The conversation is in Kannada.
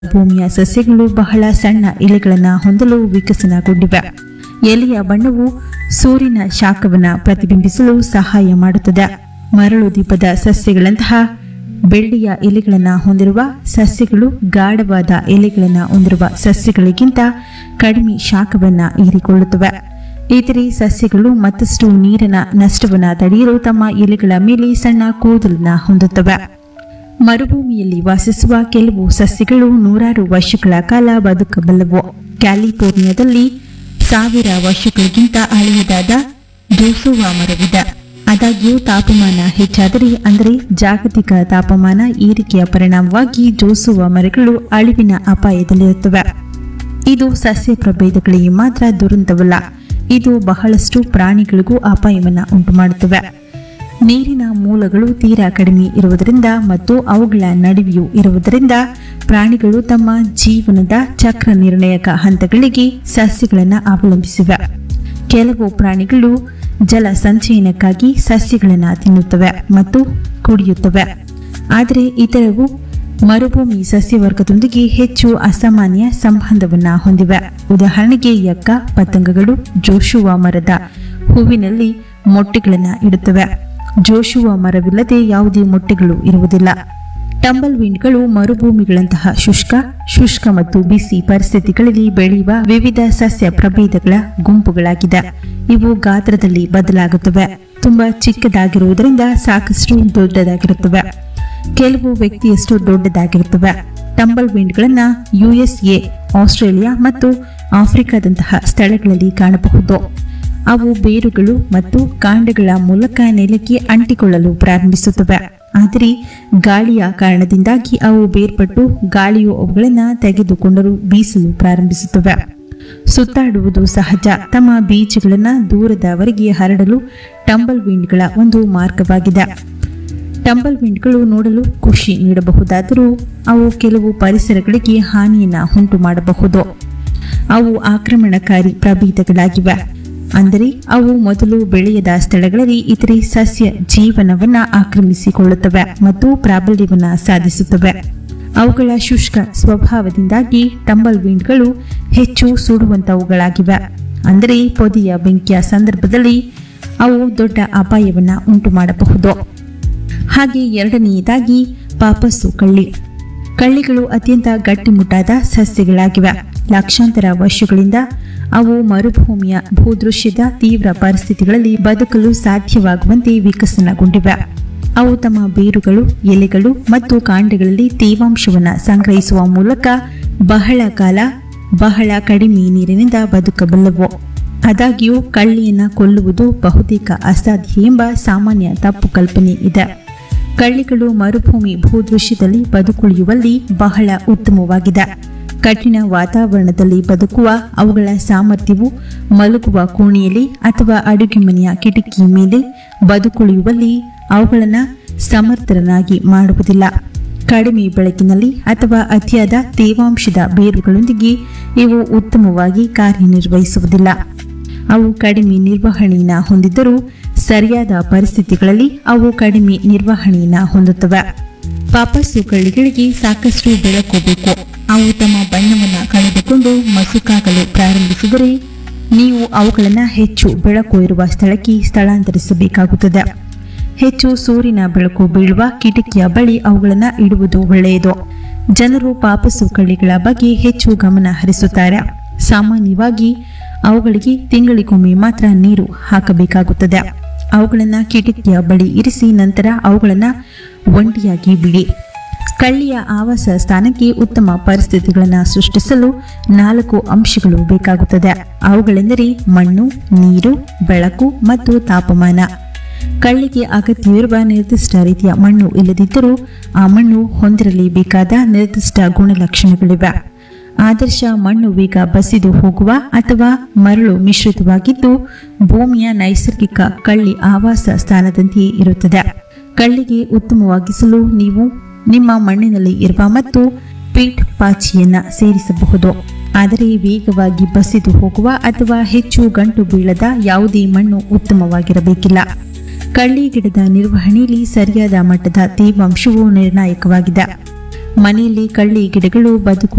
ಭೂಮಿಯ ಸಸ್ಯಗಳು ಬಹಳ ಸಣ್ಣ ಎಲೆಗಳನ್ನು ಹೊಂದಲು ವಿಕಸನಗೊಂಡಿವೆ ಎಲೆಯ ಬಣ್ಣವು ಸೂರ್ಯನ ಶಾಖವನ್ನು ಪ್ರತಿಬಿಂಬಿಸಲು ಸಹಾಯ ಮಾಡುತ್ತದೆ ಮರಳು ದೀಪದ ಸಸ್ಯಗಳಂತಹ ಬೆಳ್ಳಿಯ ಎಲೆಗಳನ್ನು ಹೊಂದಿರುವ ಸಸ್ಯಗಳು ಗಾಢವಾದ ಎಲೆಗಳನ್ನು ಹೊಂದಿರುವ ಸಸ್ಯಗಳಿಗಿಂತ ಕಡಿಮೆ ಶಾಖವನ್ನು ಹೀರಿಕೊಳ್ಳುತ್ತವೆ ಇತರೆ ಸಸ್ಯಗಳು ಮತ್ತಷ್ಟು ನೀರಿನ ನಷ್ಟವನ್ನು ತಡೆಯಲು ತಮ್ಮ ಎಲೆಗಳ ಮೇಲೆ ಸಣ್ಣ ಕೂದಲನ್ನ ಹೊಂದುತ್ತವೆ ಮರುಭೂಮಿಯಲ್ಲಿ ವಾಸಿಸುವ ಕೆಲವು ಸಸ್ಯಗಳು ನೂರಾರು ವರ್ಷಗಳ ಕಾಲ ಬದುಕಬಲ್ಲವು ಕ್ಯಾಲಿಫೋರ್ನಿಯಾದಲ್ಲಿ ಸಾವಿರ ವರ್ಷಗಳಿಗಿಂತ ಹಳೆಯದಾದ ಜೋಸುವ ಮರವಿದೆ ಆದಾಗ್ಯೂ ತಾಪಮಾನ ಹೆಚ್ಚಾದರೆ ಅಂದರೆ ಜಾಗತಿಕ ತಾಪಮಾನ ಏರಿಕೆಯ ಪರಿಣಾಮವಾಗಿ ಜೋಸುವ ಮರಗಳು ಅಳಿವಿನ ಅಪಾಯದಲ್ಲಿರುತ್ತವೆ ಇದು ಸಸ್ಯ ಪ್ರಭೇದಗಳಿಗೆ ಮಾತ್ರ ದುರಂತವಲ್ಲ ಇದು ಬಹಳಷ್ಟು ಪ್ರಾಣಿಗಳಿಗೂ ಅಪಾಯವನ್ನು ಉಂಟುಮಾಡುತ್ತವೆ ನೀರಿನ ಮೂಲಗಳು ತೀರಾ ಕಡಿಮೆ ಇರುವುದರಿಂದ ಮತ್ತು ಅವುಗಳ ನಡುವೆಯೂ ಇರುವುದರಿಂದ ಪ್ರಾಣಿಗಳು ತಮ್ಮ ಜೀವನದ ಚಕ್ರ ನಿರ್ಣಾಯಕ ಹಂತಗಳಿಗೆ ಸಸ್ಯಗಳನ್ನು ಅವಲಂಬಿಸಿವೆ ಕೆಲವು ಪ್ರಾಣಿಗಳು ಜಲ ಸಂಚಯನಕ್ಕಾಗಿ ಸಸ್ಯಗಳನ್ನು ತಿನ್ನುತ್ತವೆ ಮತ್ತು ಕುಡಿಯುತ್ತವೆ ಆದರೆ ಇತರವು ಮರುಭೂಮಿ ಸಸ್ಯವರ್ಗದೊಂದಿಗೆ ಹೆಚ್ಚು ಅಸಾಮಾನ್ಯ ಸಂಬಂಧವನ್ನ ಹೊಂದಿವೆ ಉದಾಹರಣೆಗೆ ಯಕ್ಕ ಪತಂಗಗಳು ಜೋಶುವ ಮರದ ಹೂವಿನಲ್ಲಿ ಮೊಟ್ಟೆಗಳನ್ನು ಇಡುತ್ತವೆ ಜೋಶುವ ಮರವಿಲ್ಲದೆ ಯಾವುದೇ ಮೊಟ್ಟೆಗಳು ಇರುವುದಿಲ್ಲ ಟಂಬಲ್ ವಿಂಡ್ಗಳು ಮರುಭೂಮಿಗಳಂತಹ ಶುಷ್ಕ ಶುಷ್ಕ ಮತ್ತು ಬಿಸಿ ಪರಿಸ್ಥಿತಿಗಳಲ್ಲಿ ಬೆಳೆಯುವ ವಿವಿಧ ಸಸ್ಯ ಪ್ರಭೇದಗಳ ಗುಂಪುಗಳಾಗಿದೆ ಇವು ಗಾತ್ರದಲ್ಲಿ ಬದಲಾಗುತ್ತವೆ ತುಂಬಾ ಚಿಕ್ಕದಾಗಿರುವುದರಿಂದ ಸಾಕಷ್ಟು ದೊಡ್ಡದಾಗಿರುತ್ತವೆ ಕೆಲವು ವ್ಯಕ್ತಿಯಷ್ಟು ದೊಡ್ಡದಾಗಿರುತ್ತವೆ ಟಂಬಲ್ ವಿಂಡ್ಗಳನ್ನು ಯುಎಸ್ಎ ಆಸ್ಟ್ರೇಲಿಯಾ ಮತ್ತು ಆಫ್ರಿಕಾದಂತಹ ಸ್ಥಳಗಳಲ್ಲಿ ಕಾಣಬಹುದು ಅವು ಬೇರುಗಳು ಮತ್ತು ಕಾಂಡಗಳ ಮೂಲಕ ನೆಲಕ್ಕೆ ಅಂಟಿಕೊಳ್ಳಲು ಪ್ರಾರಂಭಿಸುತ್ತವೆ ಆದರೆ ಗಾಳಿಯ ಕಾರಣದಿಂದಾಗಿ ಅವು ಬೇರ್ಪಟ್ಟು ಗಾಳಿಯು ಅವುಗಳನ್ನು ತೆಗೆದುಕೊಂಡರೂ ಬೀಸಲು ಪ್ರಾರಂಭಿಸುತ್ತವೆ ಸುತ್ತಾಡುವುದು ಸಹಜ ತಮ್ಮ ಬೀಜಗಳನ್ನು ದೂರದವರೆಗೆ ಹರಡಲು ಟಂಬಲ್ ವಿಂಡ್ಗಳ ಒಂದು ಮಾರ್ಗವಾಗಿದೆ ಟಂಬಲ್ ವಿಂಡ್ಗಳು ನೋಡಲು ಖುಷಿ ನೀಡಬಹುದಾದರೂ ಅವು ಕೆಲವು ಪರಿಸರಗಳಿಗೆ ಹಾನಿಯನ್ನು ಉಂಟು ಮಾಡಬಹುದು ಅವು ಆಕ್ರಮಣಕಾರಿ ಪ್ರಭೇದಗಳಾಗಿವೆ ಅಂದರೆ ಅವು ಮೊದಲು ಬೆಳೆಯದ ಸ್ಥಳಗಳಲ್ಲಿ ಇತರೆ ಸಸ್ಯ ಜೀವನವನ್ನ ಆಕ್ರಮಿಸಿಕೊಳ್ಳುತ್ತವೆ ಮತ್ತು ಪ್ರಾಬಲ್ಯವನ್ನ ಸಾಧಿಸುತ್ತವೆ ಅವುಗಳ ಶುಷ್ಕ ಸ್ವಭಾವದಿಂದಾಗಿ ಟಂಬಲ್ ವಿಂಡ್ಗಳು ಹೆಚ್ಚು ಸುಡುವಂತವುಗಳಾಗಿವೆ ಅಂದರೆ ಪೊದೆಯ ಬೆಂಕಿಯ ಸಂದರ್ಭದಲ್ಲಿ ಅವು ದೊಡ್ಡ ಅಪಾಯವನ್ನ ಉಂಟು ಮಾಡಬಹುದು ಹಾಗೆ ಎರಡನೆಯದಾಗಿ ಪಾಪಸ್ಸು ಕಳ್ಳಿ ಕಳ್ಳಿಗಳು ಅತ್ಯಂತ ಗಟ್ಟಿಮುಟ್ಟಾದ ಸಸ್ಯಗಳಾಗಿವೆ ಲಕ್ಷಾಂತರ ವರ್ಷಗಳಿಂದ ಅವು ಮರುಭೂಮಿಯ ಭೂದೃಶ್ಯದ ತೀವ್ರ ಪರಿಸ್ಥಿತಿಗಳಲ್ಲಿ ಬದುಕಲು ಸಾಧ್ಯವಾಗುವಂತೆ ವಿಕಸನಗೊಂಡಿವೆ ಅವು ತಮ್ಮ ಬೇರುಗಳು ಎಲೆಗಳು ಮತ್ತು ಕಾಂಡಗಳಲ್ಲಿ ತೇವಾಂಶವನ್ನು ಸಂಗ್ರಹಿಸುವ ಮೂಲಕ ಬಹಳ ಕಾಲ ಬಹಳ ಕಡಿಮೆ ನೀರಿನಿಂದ ಬದುಕಬಲ್ಲವು ಆದಾಗ್ಯೂ ಕಳ್ಳಿಯನ್ನು ಕೊಲ್ಲುವುದು ಬಹುತೇಕ ಅಸಾಧ್ಯ ಎಂಬ ಸಾಮಾನ್ಯ ತಪ್ಪು ಕಲ್ಪನೆ ಇದೆ ಕಳ್ಳಿಗಳು ಮರುಭೂಮಿ ಭೂದೃಶ್ಯದಲ್ಲಿ ಬದುಕುಳಿಯುವಲ್ಲಿ ಬಹಳ ಉತ್ತಮವಾಗಿದೆ ಕಠಿಣ ವಾತಾವರಣದಲ್ಲಿ ಬದುಕುವ ಅವುಗಳ ಸಾಮರ್ಥ್ಯವು ಮಲಗುವ ಕೋಣೆಯಲ್ಲಿ ಅಥವಾ ಅಡುಗೆ ಮನೆಯ ಕಿಟಕಿ ಮೇಲೆ ಬದುಕುಳಿಯುವಲ್ಲಿ ಅವುಗಳನ್ನು ಸಮರ್ಥರನ್ನಾಗಿ ಮಾಡುವುದಿಲ್ಲ ಕಡಿಮೆ ಬೆಳಕಿನಲ್ಲಿ ಅಥವಾ ಅತಿಯಾದ ತೇವಾಂಶದ ಬೇರುಗಳೊಂದಿಗೆ ಇವು ಉತ್ತಮವಾಗಿ ಕಾರ್ಯನಿರ್ವಹಿಸುವುದಿಲ್ಲ ಅವು ಕಡಿಮೆ ನಿರ್ವಹಣೆಯನ್ನು ಹೊಂದಿದ್ದರೂ ಸರಿಯಾದ ಪರಿಸ್ಥಿತಿಗಳಲ್ಲಿ ಅವು ಕಡಿಮೆ ನಿರ್ವಹಣೆಯನ್ನು ಹೊಂದುತ್ತವೆ ಪಾಪಸ್ಸು ಕಳ್ಳಿಗಳಿಗೆ ಸಾಕಷ್ಟು ಬೆಳಕು ಬೇಕು ಅವು ತಮ್ಮ ಬಣ್ಣವನ್ನು ಕಳೆದುಕೊಂಡು ಮಸುಕಾಗಲು ಪ್ರಾರಂಭಿಸಿದರೆ ನೀವು ಅವುಗಳನ್ನು ಹೆಚ್ಚು ಬೆಳಕು ಇರುವ ಸ್ಥಳಕ್ಕೆ ಸ್ಥಳಾಂತರಿಸಬೇಕಾಗುತ್ತದೆ ಹೆಚ್ಚು ಸೂರ್ಯನ ಬೆಳಕು ಬೀಳುವ ಕಿಟಕಿಯ ಬಳಿ ಅವುಗಳನ್ನು ಇಡುವುದು ಒಳ್ಳೆಯದು ಜನರು ಪಾಪಸು ಕಳ್ಳಿಗಳ ಬಗ್ಗೆ ಹೆಚ್ಚು ಗಮನ ಹರಿಸುತ್ತಾರೆ ಸಾಮಾನ್ಯವಾಗಿ ಅವುಗಳಿಗೆ ತಿಂಗಳಿಗೊಮ್ಮೆ ಮಾತ್ರ ನೀರು ಹಾಕಬೇಕಾಗುತ್ತದೆ ಅವುಗಳನ್ನು ಕಿಟಕಿಯ ಬಳಿ ಇರಿಸಿ ನಂತರ ಅವುಗಳನ್ನು ಒಂಟಿಯಾಗಿ ಬಿಡಿ ಕಳ್ಳಿಯ ಆವಾಸ ಸ್ಥಾನಕ್ಕೆ ಉತ್ತಮ ಪರಿಸ್ಥಿತಿಗಳನ್ನು ಸೃಷ್ಟಿಸಲು ನಾಲ್ಕು ಅಂಶಗಳು ಬೇಕಾಗುತ್ತದೆ ಅವುಗಳೆಂದರೆ ಮಣ್ಣು ನೀರು ಬೆಳಕು ಮತ್ತು ತಾಪಮಾನ ಕಳ್ಳಿಗೆ ಅಗತ್ಯವಿರುವ ನಿರ್ದಿಷ್ಟ ರೀತಿಯ ಮಣ್ಣು ಇಲ್ಲದಿದ್ದರೂ ಆ ಮಣ್ಣು ಹೊಂದಿರಲೇಬೇಕಾದ ನಿರ್ದಿಷ್ಟ ಗುಣಲಕ್ಷಣಗಳಿವೆ ಆದರ್ಶ ಮಣ್ಣು ಬೇಗ ಬಸಿದು ಹೋಗುವ ಅಥವಾ ಮರಳು ಮಿಶ್ರಿತವಾಗಿದ್ದು ಭೂಮಿಯ ನೈಸರ್ಗಿಕ ಕಳ್ಳಿ ಆವಾಸ ಸ್ಥಾನದಂತೆಯೇ ಇರುತ್ತದೆ ಕಳ್ಳಿಗೆ ಉತ್ತಮವಾಗಿಸಲು ನೀವು ನಿಮ್ಮ ಮಣ್ಣಿನಲ್ಲಿ ಇರುವ ಮತ್ತು ಪೀಟ್ ಪಾಚಿಯನ್ನ ಸೇರಿಸಬಹುದು ಆದರೆ ವೇಗವಾಗಿ ಬಸಿದು ಹೋಗುವ ಅಥವಾ ಹೆಚ್ಚು ಗಂಟು ಬೀಳದ ಯಾವುದೇ ಮಣ್ಣು ಉತ್ತಮವಾಗಿರಬೇಕಿಲ್ಲ ಕಳ್ಳಿ ಗಿಡದ ನಿರ್ವಹಣೆಯಲ್ಲಿ ಸರಿಯಾದ ಮಟ್ಟದ ತೇವಾಂಶವು ನಿರ್ಣಾಯಕವಾಗಿದೆ ಮನೆಯಲ್ಲಿ ಕಳ್ಳಿ ಗಿಡಗಳು ಬದುಕು